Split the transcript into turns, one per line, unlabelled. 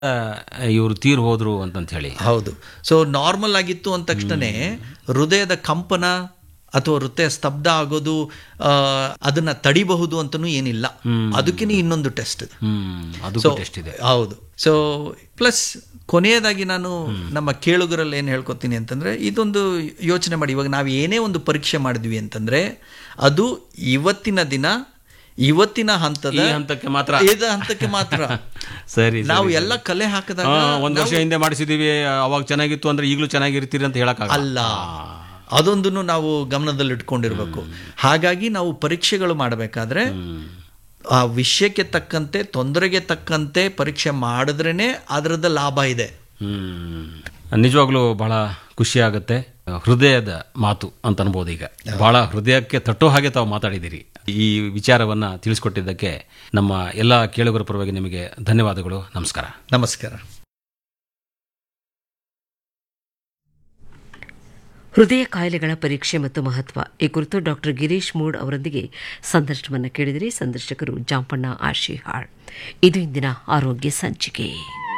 ಇವರು ತೀರ್ ಹೋದ್ರು ಅಂತಂತ ಹೇಳಿ
ಹೌದು ಸೊ ನಾರ್ಮಲ್ ಆಗಿತ್ತು ಅಂದ ತಕ್ಷಣನೇ ಹೃದಯದ ಕಂಪನ ಅಥವಾ ಹೃದಯ ಸ್ತಬ್ಧ ಆಗೋದು ಆ, ಅದನ್ನ ತಡಿಬಹುದು ಅಂತನೂ ಏನಿಲ್ಲ ಅದಕ್ಕಿನ ಇನ್ನೊಂದು ಟೆಸ್ಟ್ ಇದೆ
ಹ್ಮ್ ಅದು
ಸೊ
ಟೆಸ್ಟ್ ಇದೆ
ಹೌದು ಸೊ ಪ್ಲಸ್ ಕೊನೆಯದಾಗಿ ನಾನು ನಮ್ಮ ಕೇಳುಗರಲ್ಲಿ ಏನು ಹೇಳ್ಕೊತೀನಿ ಅಂತಂದ್ರೆ ಇದೊಂದು ಯೋಚನೆ ಮಾಡಿ ಇವಾಗ ನಾವು ಏನೇ ಒಂದು ಪರೀಕ್ಷೆ ಮಾಡಿದ್ವಿ ಅಂತಂದ್ರೆ ಅದು ಇವತ್ತಿನ ದಿನ ಇವತ್ತಿನ ಹಂತದ
ಈ ಹಂತಕ್ಕೆ ಮಾತ್ರ
ಇದ ಹಂತಕ್ಕೆ ಮಾತ್ರ
ಸರಿ
ನಾವು ಎಲ್ಲ ಕಲೆ ಹಾಕಿದಾಗ
ಹಾ, ಒಂದ್ ವರ್ಷ ಹಿಂದೆ ಮಾಡಿಸಿದೀವಿ ಅವಾಗ ಚೆನ್ನಾಗಿತ್ತು ಅಂದ್ರೆ ಈಗಲೂ ಚೆನ್ನಾಗಿರ್ತೀರಿ ಅಂತ ಹೇಳಕ್
ಅಲ್ಲ ಅದೊಂದನ್ನು ನಾವು ಗಮನದಲ್ಲಿ ಇಟ್ಕೊಂಡಿರ್ಬೇಕು ಹಾಗಾಗಿ ನಾವು ಪರೀಕ್ಷೆಗಳು ಮಾಡಬೇಕಾದ್ರೆ ಆ ವಿಷಯಕ್ಕೆ ತಕ್ಕಂತೆ ತೊಂದರೆಗೆ ತಕ್ಕಂತೆ ಪರೀಕ್ಷೆ ಮಾಡಿದ್ರೇನೆ ಅದರದ ಲಾಭ ಇದೆ
ಹ್ಮ್ ನಿಜವಾಗ್ಲೂ ಬಹಳ ಖುಷಿ ಆಗುತ್ತೆ ಹೃದಯದ ಮಾತು ಅಂತ ಅನ್ಬೋದು ಈಗ ಬಹಳ ಹೃದಯಕ್ಕೆ ತಟ್ಟೋ ಹಾಗೆ ತಾವು ಮಾತಾಡಿದ್ದೀರಿ ಈ ವಿಚಾರವನ್ನ ತಿಳಿಸ್ಕೊಟ್ಟಿದ್ದಕ್ಕೆ ನಮ್ಮ ಎಲ್ಲ ಕೇಳುಗರ ಪರವಾಗಿ ನಿಮಗೆ ಧನ್ಯವಾದಗಳು ನಮಸ್ಕಾರ
ನಮಸ್ಕಾರ
ಹೃದಯ ಕಾಯಿಲೆಗಳ ಪರೀಕ್ಷೆ ಮತ್ತು ಮಹತ್ವ ಈ ಕುರಿತು ಡಾಕ್ಟರ್ ಗಿರೀಶ್ ಮೂಡ್ ಅವರೊಂದಿಗೆ ಸಂದರ್ಶನವನ್ನು ಕೇಳಿದಿರಿ ಸಂದರ್ಶಕರು ಜಾಂಪಣ್ಣ ಆಶಿಹಾಳ್ ಇದು ಇಂದಿನ ಆರೋಗ್ಯ ಸಂಚಿಕೆ